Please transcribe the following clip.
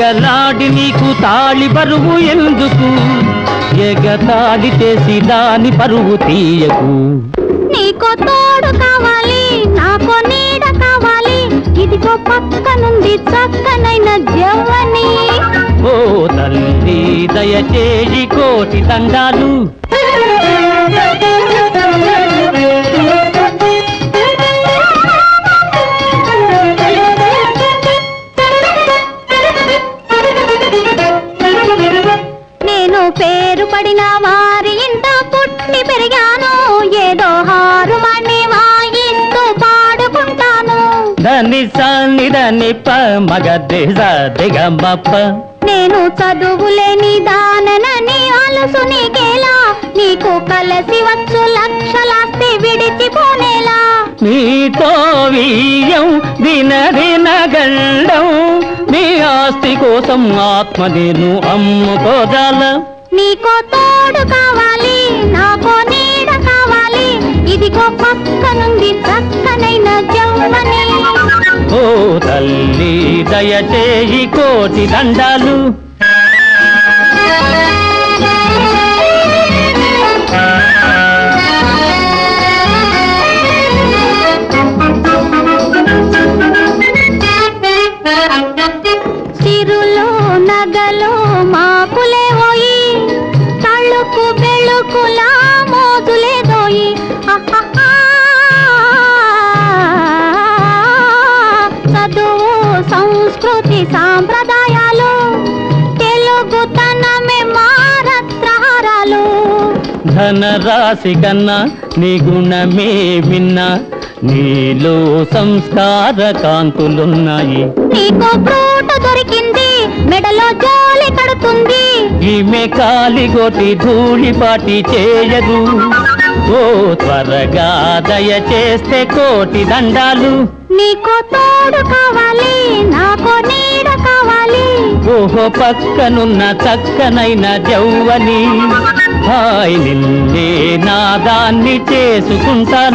పెళ్ళాడి నీకు తాళి బరువు ఎందుకు ఎగతాళి చేసి దాని పరువు తీయకు నీకో తోడు కావాలి నాకో నీడ కావాలి ఇదిగో పక్కనుంది చక్కనైన జవ్వని ఓ తల్లి దయచేసి కోటి దండాలు నేను పేరు పడిన వారి ఇంట పుట్టి పెరిగాను ఏదో హారుమణి వాయిస్తూ పాడుకుంటాను దని సాని దని ప మగదే దిగమ్మప్ప నేను చదువులేని దాననని అలసు నీకేలా నీకు కలసి వచ్చు లక్షలాస్తి విడిచిపోనేలా నీతో వీయం దిన దిన గండం నీ ఆస్తి కోసం ఆత్మ నేను అమ్ముకోదాల నీకో తోడు కావాలి నాకో నీడ కావాలి ఇదిగో పక్కనుంది చక్కనైన జవ్వని ఓ తల్లి దయచేయి కోటి దండాలు సిరులో నగలో మాకులే పోయి తళుకు బెళుకులా మోతులే దోయి అహహా. చదువు సంస్కృతి సాంప్రదాయాలు తెలుగుతనమే మారత్రహారాలు ధనరాశి కన్నా నీ గుణమే విన్నా నీలో సంస్కార కాంతులున్నాయి నీకో ఫ్రూట్ దొరికింది మెడలో జోలి కడుతుంది ఈమె కాలిగొట్టి ధూళిపాటి చేయదు ఓ త్వరగా దయచేస్తే కోటి దండాలు నీకో తోడు కావాలి నాకో నీడ కావాలి ఓహో పక్కనున్న చక్కనైన జౌవని హాయ్ నిన్నే నాదాన్ని చేసుకుంటాను